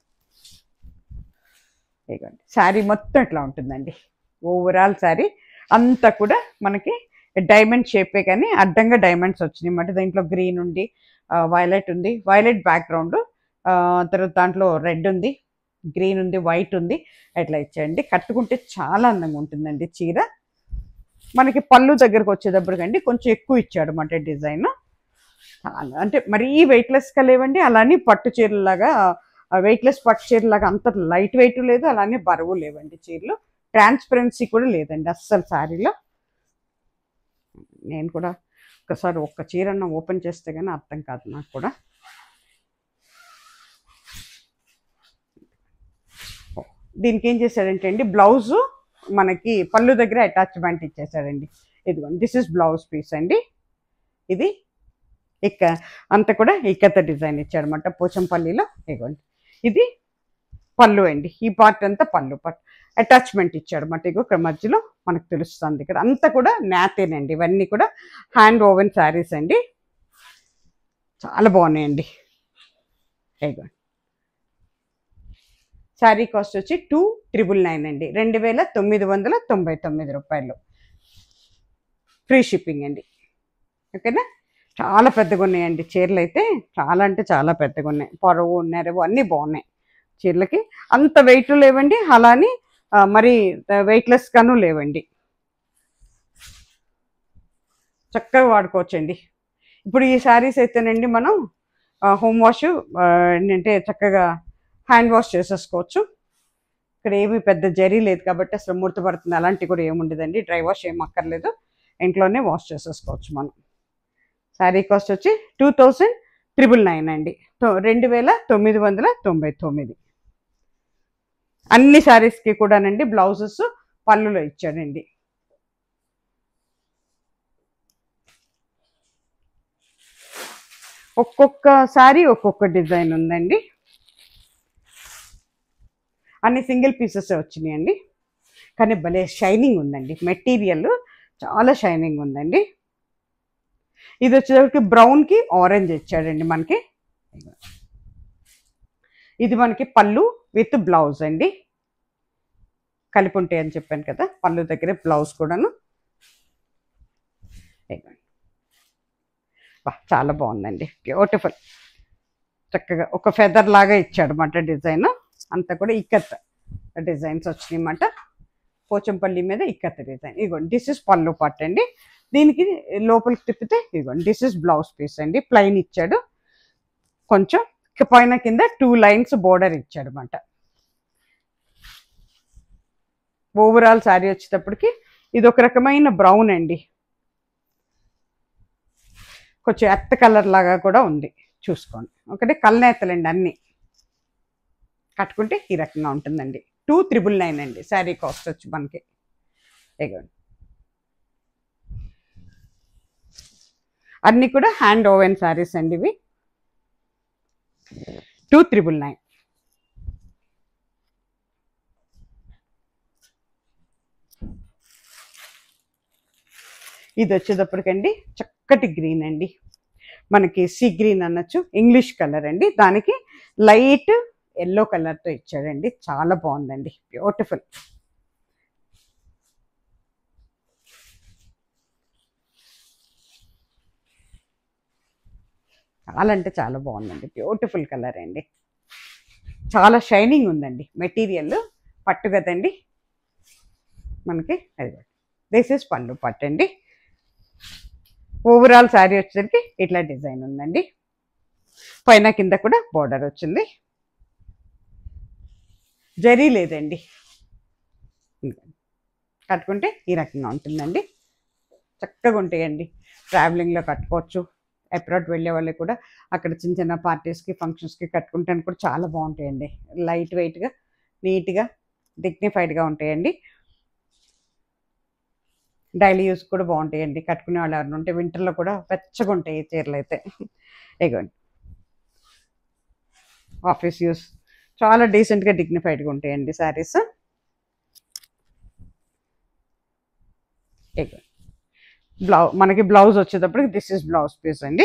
[SPEAKER 1] ఇదిగోండి శారీ మొత్తం ఇట్లా ఉంటుందండి ఓవరాల్ శారీ అంతా కూడా మనకి డైమండ్ షేపే కానీ అడ్డంగా డైమండ్స్ వచ్చినాయి అన్నమాట దీంట్లో గ్రీన్ ఉంది వైలెట్ ఉంది వైలెట్ బ్యాక్గ్రౌండ్ తర్వాత దాంట్లో రెడ్ ఉంది గ్రీన్ ఉంది వైట్ ఉంది అట్లా ఇచ్చేయండి కట్టుకుంటే చాలా అందంగా ఉంటుందండి చీర మనకి పళ్ళు దగ్గరకు వచ్చేటప్పటికండి కొంచెం ఎక్కువ ఇచ్చాడు అన్నమాట డిజైన్ చాలా అంటే మరీ వెయిట్లెస్గా లేవండి అలానే పట్టు చీరలాగా వెయిట్లెస్ పట్టు చీరలాగా అంత లైట్ వెయిట్ లేదు అలానే బరువు లేవండి చీరలు ట్రాన్స్పరెన్సీ కూడా లేదండి అస్సలు శారీలో నేను కూడా ఒకసారి ఒక్క చీరన్న ఓపెన్ చేస్తే కానీ అర్థం కాదు నాకు కూడా ఓ, దీనికి ఏం చేశాడంటే అండి బ్లౌజు మనకి పళ్ళు దగ్గర అటాచ్మెంట్ ఇచ్చేసాడండి ఇదిగోండి దిస్ ఇస్ బ్లౌజ్ పీస్ అండి ఇది ఇక్క అంత కూడా ఇక్కత డిజైన్ ఇచ్చాడనమాట పోచంపల్లిలో ఇదిగోండి ఇది పళ్ళు అండి ఈ పార్ట్ అంతా పళ్ళు పార్ట్ అటాచ్మెంట్ ఇచ్చాడు అన్నమాట ఇగో ఇక్కడ మధ్యలో మనకు తెలుస్తుంది ఇక్కడ అంతా కూడా నాతేనండి ఇవన్నీ కూడా హ్యాండ్ ఓవెన్ శారీస్ అండి చాలా బాగున్నాయండి ఇగో శారీ కాస్ట్ వచ్చి టూ త్రిబుల్ నైన్ అండి రెండు వేల తొమ్మిది వందల తొంభై తొమ్మిది రూపాయలు ఫ్రీ షిప్పింగ్ అండి ఓకేనా చాలా పెద్దగా ఉన్నాయండి చీరలు అయితే చాలా అంటే చాలా పెద్దగా ఉన్నాయి పొడవు నెరవు అన్నీ బాగున్నాయి చీరలకి అంత వెయిట్ లేవండి అలానే ఆ, మరి వెయిట్లెస్ గాను లేవండి చక్కగా వాడుకోవచ్చండి ఇప్పుడు ఈ శారీస్ అయితేనండి మనం హోమ్ వాష్ ఏంటంటే చక్కగా హ్యాండ్ వాష్ చేసేసుకోవచ్చు ఇక్కడ ఏమీ పెద్ద జరీ లేదు కాబట్టి అసలు ముడత పడుతుంది అలాంటివి కూడా ఏముండదండి డ్రై వాష్ ఏం అక్కర్లేదు ఇంట్లోనే వాష్ చేసేసుకోవచ్చు మనం శారీ కాస్ట్ వచ్చి టూ థౌజండ్ త్రిబుల్ నైన్ అండి తొ- రెండు వేల తొమ్మిది వందల తొంభై తొమ్మిది అన్ని శారీస్కి కూడానండి బ్లౌజెస్ పళ్ళులో ఇచ్చాడండి ఒక్కొక్క శారీ ఒక్కొక్క డిజైన్ ఉందండి అన్ని సింగిల్ పీసెస్ వచ్చినాయండి కానీ భలే షైనింగ్ ఉందండి మెటీరియల్ చాలా షైనింగ్ ఉందండి ఇది వచ్చేసరికి బ్రౌన్కి ఆరెంజ్ ఇచ్చాడండి మనకి ఇది మనకి పళ్ళు విత్ బ్లౌజ్ అండి కలిపి ఉంటాయి అని చెప్పాను కదా పళ్ళు దగ్గర బ్లౌజ్ కూడాను ఇదిగోండి. వా, చాలా బాగుందండి బ్యూటిఫుల్ చక్కగా ఒక ఫెదర్ లాగా ఇచ్చాడు అన్నమాట డిజైన్ అంతా కూడా ఇక్కత్ డిజైన్స్ వచ్చినాయి అన్నమాట పోచంపల్లి మీద ఇక్కత్ డిజైన్ ఇదిగోండి దిస్ ఇస్ పళ్ళు పట్టు అండి దీనికి లోపలికి తిప్పితే ఇదిగోండి దిస్ ఇస్ బ్లౌజ్ పీస్ అండి ప్లెయిన్ ఇచ్చాడు కొంచెం కి- పైన కింద టూ లైన్స్ బోర్డర్ ఇచ్చాడు అనమాట ఓవరాల్ శారీ వచ్చేటప్పటికి ఇది ఒక రకమైన బ్రౌన్ అండి కొంచెం ఎత్త కలర్ లాగా కూడా ఉంది చూసుకోండి ఒకటే కల్నేతలండి అన్నీ కట్టుకుంటే ఈ రకంగా ఉంటుందండి టూ త్రిబుల్ నైన్ అండి శారీ కాస్ట్ వచ్చి మనకి ఇదిగోండి అన్నీ కూడా హ్యాండ్ ఓవెన్ శారీస్ అండి ఇవి టూ త్రిబుల్ నైన్ ఇది వచ్చేటప్పటికండి చక్కటి గ్రీన్ అండి మనకి సీ గ్రీన్ అనొచ్చు ఇంగ్లీష్ కలర్ అండి దానికి లైట్ ఎల్లో కలర్తో ఇచ్చాడండి చాలా బాగుందండి బ్యూటిఫుల్ చాలా అంటే చాలా బాగుందండి బ్యూటిఫుల్ కలర్ అండి చాలా షైనింగ్ ఉందండి మెటీరియల్ పట్టు కదండి మనకి అది దిస్ ఇస్ పళ్ళు పట్టు అండి ఓవరాల్ శారీ వచ్చేసరికి ఇట్లా డిజైన్ ఉందండి పైన కింద కూడా బోర్డర్ వచ్చింది జరీ లేదండి ఇదిగోండి. కట్టుకుంటే ఈ రకంగా ఉంటుందండి చక్కగా ఉంటాయండి ట్రావెలింగ్లో కట్టుకోవచ్చు అప్రాడ్ వెళ్ళే వాళ్ళకి కూడా అక్కడ చిన్న చిన్న పార్టీస్కి ఫంక్షన్స్కి కట్టుకుంటానికి కూడా చాలా బాగుంటాయండి లైట్ వెయిట్గా నీట్గా డిగ్నిఫైడ్గా ఉంటాయండి డైలీ యూస్ కూడా బాగుంటాయండి కట్టుకునే వాళ్ళు ఎవరైనా ఉంటే వింటర్లో కూడా వెచ్చగా ఉంటాయి ఈ చీరలు అయితే ఇగోండి ఆఫీస్ యూస్ చాలా డీసెంట్గా డిగ్నిఫైడ్గా ఉంటాయండి శారీస్ ఇగో బ్లౌ మనకి బ్లౌజ్ వచ్చేటప్పటికి దిస్ ఇస్ బ్లౌజ్ పీస్ అండి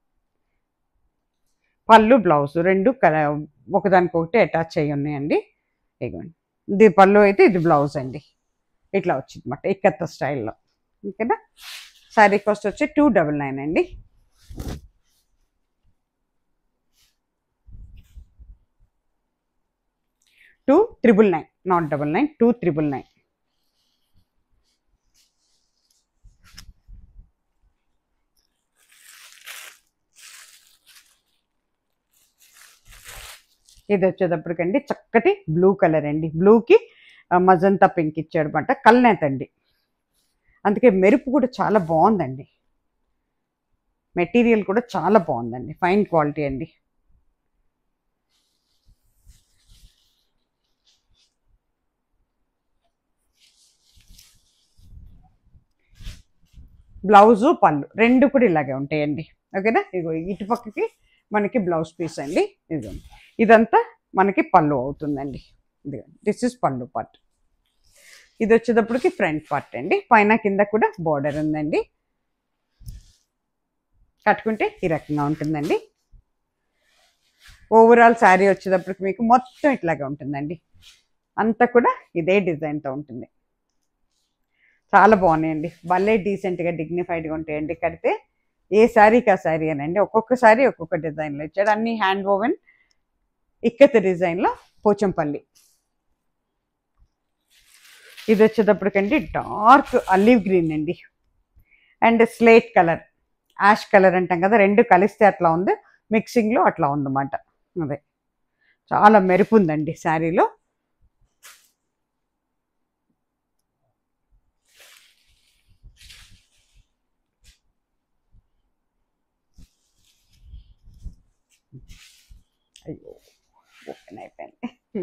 [SPEAKER 1] పళ్ళు బ్లౌజ్ రెండు కల ఒకదానికొకటి అటాచ్ అయ్యి ఉన్నాయండి ఇగోండి ఇది పళ్ళు అయితే ఇది బ్లౌజ్ అండి ఇట్లా వచ్చింది అనమాట ఇక్కత్త స్టైల్లో ఓకేనా శారీ కాస్ట్ వచ్చి టూ డబల్ నైన్ అండి two triple nine not double nine two triple nine ఇది వచ్చేటప్పటికండి చక్కటి బ్లూ కలర్ అండి బ్లూకి మజంతా పింక్ ఇచ్చాడు అనమాట కల్నేత అండి అందుకే మెరుపు కూడా చాలా బాగుందండి మెటీరియల్ కూడా చాలా బాగుందండి ఫైన్ క్వాలిటీ అండి బ్లౌజు పళ్ళు రెండు కూడా ఇలాగే ఉంటాయండి ఓకేనా ఇగో ఇటు పక్కకి మనకి బ్లౌజ్ పీస్ అండి ఇదిగోండి ఇదంతా మనకి పళ్ళు అవుతుందండి ఇదిగోండి దిస్ ఇస్ పళ్ళు పార్ట్ ఇది వచ్చేటప్పటికి ఫ్రంట్ పార్ట్ అండి పైన కింద కూడా బార్డర్ ఉందండి కట్టుకుంటే ఈ రకంగా ఉంటుందండి ఓవరాల్ శారీ వచ్చేటప్పటికి మీకు మొత్తం ఇట్లాగే ఉంటుందండి అంతా కూడా ఇదే డిజైన్తో ఉంటుంది చాలా బాగున్నాయండి భలే డీసెంట్గా డిగ్నిఫైడ్గా ఉంటాయండి కడితే ఏ శారీకి ఆ శారీ అనండి ఒక్కొక్క శారీ ఒక్కొక్క డిజైన్లో ఇచ్చాడు అన్ని హ్యాండ్ ఓవెన్ ఇక్కత డిజైన్లో పోచంపల్లి ఇది వచ్చేటప్పటికండి డార్క్ అలివ్ గ్రీన్ అండి and slate colour ash colour అంటాం కదా రెండు కలిస్తే అట్లా ఉంది మిక్సింగ్లో అట్లా ఉందన్నమాట అదే చాలా మెరుపు ఉందండి శారీలో అయ్యో ఓపెన్ అయిపోయింది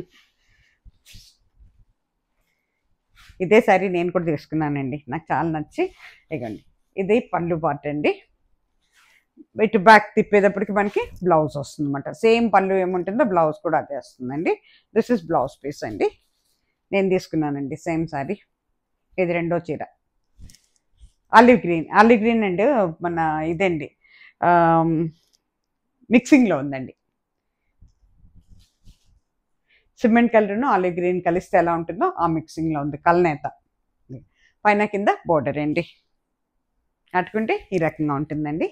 [SPEAKER 1] ఇదే సారీ నేను కూడా తీసుకున్నానండి నాకు చాలా నచ్చి ఇగండి ఇది పళ్ళు పార్ట్ అండి ఇటు బ్యాక్ తిప్పేటప్పటికి మనకి బ్లౌజ్ వస్తుంది అనమాట సేమ్ పళ్ళు ఏముంటుందో బ్లౌజ్ కూడా అదే వస్తుందండి దిస్ ఇస్ బ్లౌజ్ పీస్ అండి నేను తీసుకున్నానండి సేమ్ సారీ ఇది రెండో చీర olive green olive green and మన ఇదండి మిక్సింగ్లో ఉందండి సిమెంట్ కలర్ను ఆలివ్ గ్రీన్ కలిస్తే ఎలా ఉంటుందో ఆ మిక్సింగ్లో ఉంది కల్నేత పైన కింద బోర్డర్ అండి అట్టుకుంటే ఈ రకంగా ఉంటుందండి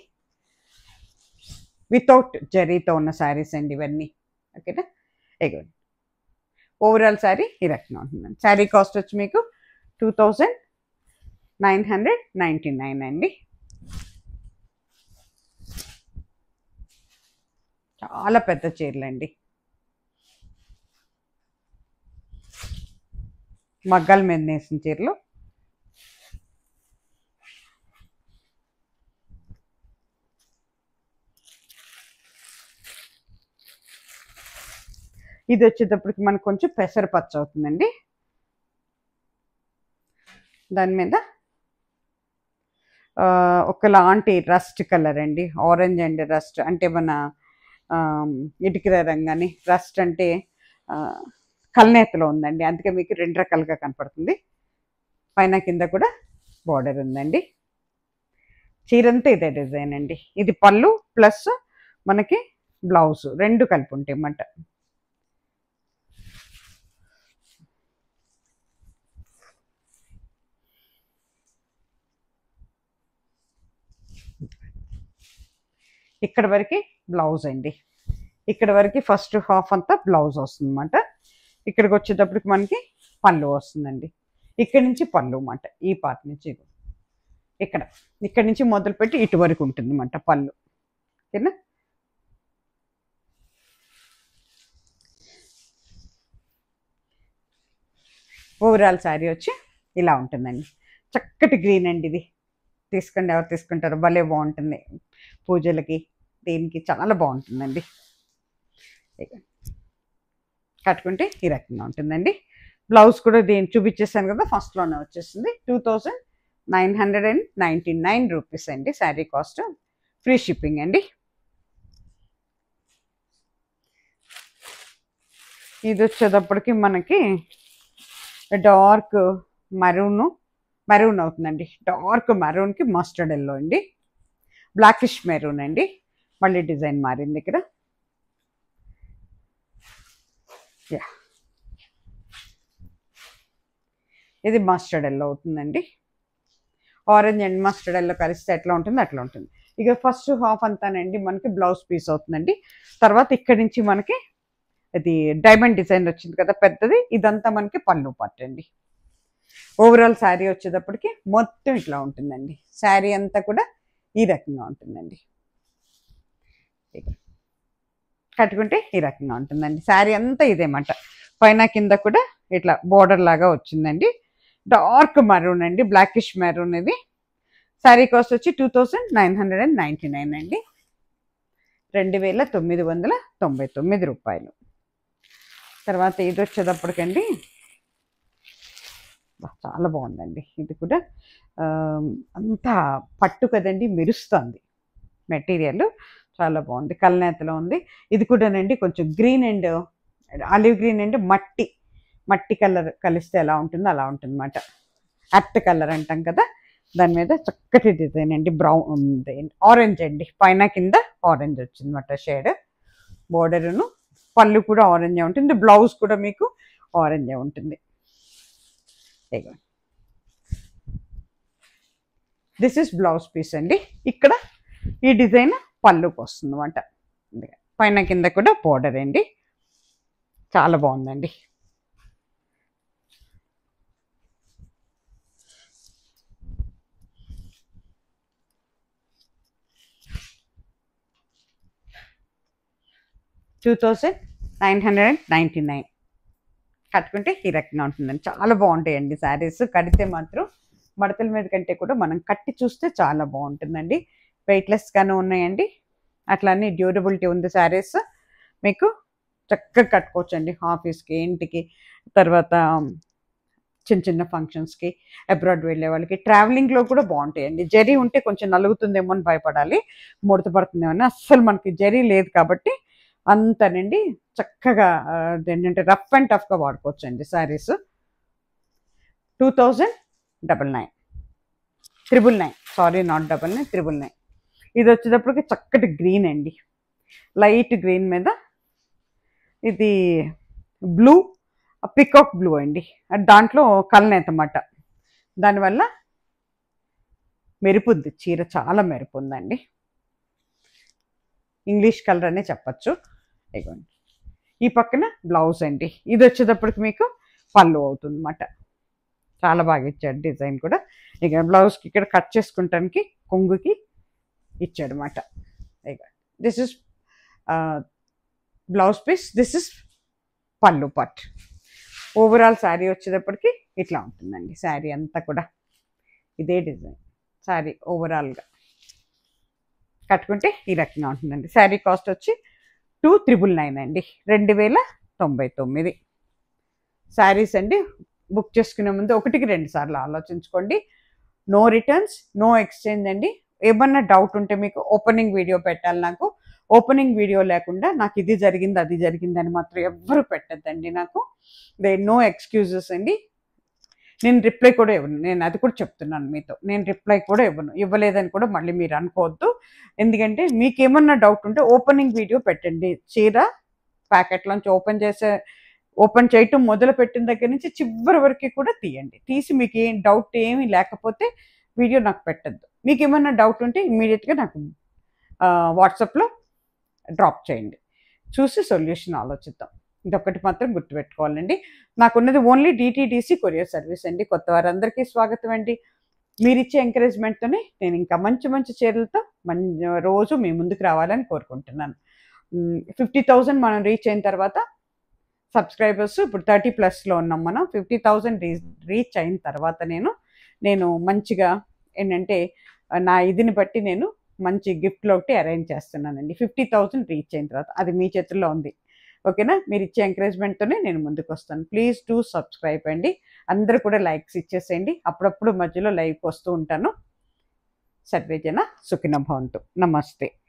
[SPEAKER 1] వితౌట్ జరీతో ఉన్న శారీస్ అండి ఇవన్నీ ఓకేనా ఎగోండి ఓవరాల్ శారీ ఈ రకంగా ఉంటుందండి శారీ కాస్ట్ వచ్చి మీకు two thousand nine hundred ninety nine అండి చాలా పెద్ద చీరలు అండి మగ్గాల మీద నేసిన చీరలు ఇది వచ్చేటప్పటికి మనకు కొంచెం పెసర పచ్చ అవుతుందండి దాని మీద ఆ, ఒకలాంటి రస్ట్ కలర్ అండి ఆరెంజ్ అండ్ రస్ట్ అంటే మన ఇటుకల రంగాని రస్ట్ అంటే ఆ, కల్నేతలో ఉందండి అందుకే మీకు రెండు రకాలుగా కనపడుతుంది పైన కింద కూడా బార్డర్ ఉందండి చీరంతా ఇదే డిజైన్ అండి ఇది పళ్ళు ప్లస్ మనకి బ్లౌజ్ రెండు కలిపి ఉంటాయి అన్నమాట ఇక్కడ వరకు బ్లౌజ్ అండి ఇక్కడ వరకు ఫస్ట్ హాఫ్ అంతా బ్లౌజ్ వస్తుంది అనమాట ఇక్కడికి వచ్చేటప్పటికి మనకి పళ్ళు వస్తుందండి ఇక్కడ నుంచి పళ్ళు అన్నమాట ఈ పార్ట్ నుంచి ఇగో. ఇక్కడ ఇక్కడ నుంచి మొదలుపెట్టి ఇటు వరకు ఉంటుంది అన్నమాట పళ్ళు ఓకేనా ఓవరాల్ శారీ వచ్చి ఇలా ఉంటుందండి చక్కటి గ్రీన్ అండి ఇది తీసుకోండి ఎవరు తీసుకుంటారు భలే బాగుంటుంది పూజలకి దీనికి చాలా బాగుంటుందండి ఇక. కట్టుకుంటే ఈ రకంగా ఉంటుందండి బ్లౌజ్ కూడా దీన్ని చూపించేసాను కదా ఫస్ట్లోనే వచ్చేసింది two thousand nine hundred and ninety nine rupees అండి శారీ కాస్ట్ ఫ్రీ షిప్పింగ్ అండి ఇది వచ్చేటప్పటికి మనకి డార్క్ మరూన్ మెరూన్ అవుతుందండి డార్క్ మెరూన్కి మస్టర్డ్ ఎల్లో అండి బ్లాకిష్ మెరూన్ అండి మళ్ళీ డిజైన్ మారింది ఇక్కడ యా ఇది మస్టర్డ్ ఎల్లో అవుతుందండి ఆరెంజ్ అండ్ మస్టర్డ్ ఎల్లో కలిస్తే ఎట్లా ఉంటుంది అట్లా ఉంటుంది ఇక ఫస్ట్ హాఫ్ అంతానండి మనకి బ్లౌజ్ పీస్ అవుతుందండి తర్వాత ఇక్కడి నుంచి మనకి ఇది డైమండ్ డిజైన్ వచ్చింది కదా పెద్దది ఇదంతా మనకి పళ్ళు పట్టు అండి ఓవరాల్ శారీ వచ్చేటప్పటికి మొత్తం ఇట్లా ఉంటుందండి శారీ అంతా కూడా ఈ రకంగా ఉంటుందండి ఇక. కట్టుకుంటే ఈ రకంగా ఉంటుందండి శారీ అంతా ఇదేమాట పైన కింద కూడా ఇట్లా బోర్డర్ లాగా వచ్చిందండి డార్క్ మరూన్ అండి బ్లాకిష్ మరూన్ ఇది శారీ కాస్ట్ వచ్చి two thousand nine hundred and ninety nine అండి రెండు వేల తొమ్మిది వందల తొంభై తొమ్మిది రూపాయలు తర్వాత ఇది వచ్చేటప్పటికండి బా, చాలా బాగుందండి ఇది కూడా ఆ, అంతా పట్టు కదండి మెరుస్తుంది మెటీరియల్ చాలా బాగుంది కల్నేతలో ఉంది ఇది కూడానండి కొంచెం green and olive green and మట్టి మట్టి కలర్ కలిస్తే ఎలా ఉంటుందో అలా ఉంటుంది అన్నమాట అర్త్ కలర్ అంటాం కదా దాని మీద చక్కటి డిజైన్ అండి బ్రౌన్ ఆరెంజ్ అండి పైన కింద ఆరెంజ్ వచ్చింది అనమాట షేడ్ బోర్డర్ను పళ్ళు కూడా ఆరెంజ్ ఉంటుంది బ్లౌజ్ కూడా మీకు ఆరెంజ్ ఉంటుంది దిస్ ఇస్ బ్లౌజ్ పీస్ అండి ఇక్కడ ఈ డిజైన్ పళ్ళుకి వస్తుంది అనమాట పైన కింద కూడా బోర్డర్ అండి చాలా బాగుందండి two thousand nine hundred and ninety nine కట్టుకుంటే ఈ రకంగా ఉంటుందండి చాలా బాగుంటాయండి శారీస్ కడితే మాత్రం మడతల మీద కంటే కూడా మనం కట్టి చూస్తే చాలా బాగుంటుందండి వెయిట్లెస్గానే ఉన్నాయండి అట్లానే డ్యూరబిలిటీ ఉంది శారీస్ మీకు చక్కగా కట్టుకోవచ్చండి ఆఫీస్కి ఇంటికి తర్వాత చిన్న చిన్న ఫంక్షన్స్కి అబ్రాడ్ వెళ్ళే వాళ్ళకి ట్రావెలింగ్లో కూడా బాగుంటాయండి జరీ ఉంటే కొంచెం నలుగుతుందేమో అని భయపడాలి ముడత పడుతుందేమో అని అస్సలు మనకి జరీ లేదు కాబట్టి అంతనండి చక్కగా ఆ, ఏంటంటే రఫ్ అండ్ టఫ్గా వాడుకోవచ్చు అండి saris two thousand double nine triple nine sorry not double nine triple nine ఇది వచ్చేటప్పటికి చక్కటి గ్రీన్ అండి లైట్ గ్రీన్ మీద ఇది బ్లూ పికాక్ బ్లూ అండి అది దాంట్లో కలనేత అన్నమాట దానివల్ల మెరుపు ఉంది చీర చాలా మెరుపు ఉందండి ఇంగ్లీష్ కలర్ అనే చెప్పచ్చు ఇదిగోండి ఈ పక్కన బ్లౌజ్ అండి ఇది వచ్చేటప్పటికి మీకు పళ్ళు అవుతుంది అన్నమాట చాలా బాగా ఇచ్చాడు డిజైన్ కూడా ఇక బ్లౌజ్కి ఇక్కడ కట్ చేసుకుంటానికి కొంగుకి ఇచ్చాడు అనమాట ఇక this is blouse piece this is పళ్ళు పట్ ఓవరాల్ శారీ వచ్చేటప్పటికి ఇట్లా ఉంటుందండి శారీ అంతా కూడా ఇదే డిజైన్ శారీ ఓవరాల్గా కట్టుకుంటే ఈ రకంగా ఉంటుందండి శారీ కాస్ట్ వచ్చి టూ త్రిబుల్ నైన్ అండి రెండు వేల తొంభై తొమ్మిది శారీస్ అండి బుక్ చేసుకునే ముందు ఒకటికి రెండు సార్లు ఆలోచించుకోండి నో రిటర్న్స్ నో ఎక్స్చేంజ్ అండి ఏమన్నా డౌట్ ఉంటే మీకు ఓపెనింగ్ వీడియో పెట్టాలి నాకు ఓపెనింగ్ వీడియో లేకుండా నాకు ఇది జరిగింది అది జరిగింది అని మాత్రం ఎవ్వరు పెట్టద్దండి నాకు దే నో ఎక్స్క్యూజెస్ అండి నేను రిప్లై కూడా ఇవ్వను నేను అది కూడా చెప్తున్నాను మీతో నేను రిప్లై కూడా ఇవ్వను ఇవ్వలేదని కూడా మళ్ళీ మీరు అనుకోవద్దు ఎందుకంటే మీకు ఏమన్నా డౌట్ ఉంటే ఓపెనింగ్ వీడియో పెట్టండి చీర ప్యాకెట్లోంచి ఓపెన్ చేసే ఓపెన్ చేయటం మొదలు పెట్టిన దగ్గర నుంచి చివరి వరకు కూడా తీయండి తీసి మీకు ఏం డౌట్ ఏమీ లేకపోతే వీడియో నాకు పెట్టద్దు మీకు ఏమన్నా డౌట్ ఉంటే ఇమ్మీడియట్గా నాకు వాట్సాప్లో డ్రాప్ చేయండి చూసి సొల్యూషన్ ఆలోచిద్దాం ఇదొక్కటి మాత్రం గుర్తుపెట్టుకోవాలండి నాకున్నది ఓన్లీ డిటీడీసీ కొరియర్ సర్వీస్ అండి కొత్త వారందరికీ స్వాగతం అండి మీరు ఇచ్చే ఎంకరేజ్మెంట్తోనే నేను ఇంకా మంచి మంచి చీరలతో మం రోజు మీ ముందుకు రావాలని కోరుకుంటున్నాను ఫిఫ్టీ థౌజండ్ మనం రీచ్ అయిన తర్వాత సబ్స్క్రైబర్స్ ఇప్పుడు థర్టీ ప్లస్లో ఉన్నాం మనం ఫిఫ్టీ థౌజండ్ రీ రీచ్ అయిన తర్వాత నేను నేను మంచిగా ఏంటంటే నా ఇదిని బట్టి నేను మంచి గిఫ్ట్లో ఒకటి అరేంజ్ చేస్తున్నానండి ఫిఫ్టీ థౌసండ్ రీచ్ అయిన తర్వాత అది మీ చేతుల్లో ఉంది ఓకేనా మీరు ఇచ్చే ఎంకరేజ్మెంట్తోనే నేను ముందుకు వస్తాను ప్లీజ్ డూ సబ్స్క్రైబ్ అండి అందరూ కూడా లైక్స్ ఇచ్చేసేయండి అప్పుడప్పుడు మధ్యలో లైవ్కి వస్తూ ఉంటాను సర్వేజన సుఖిన భవంతు నమస్తే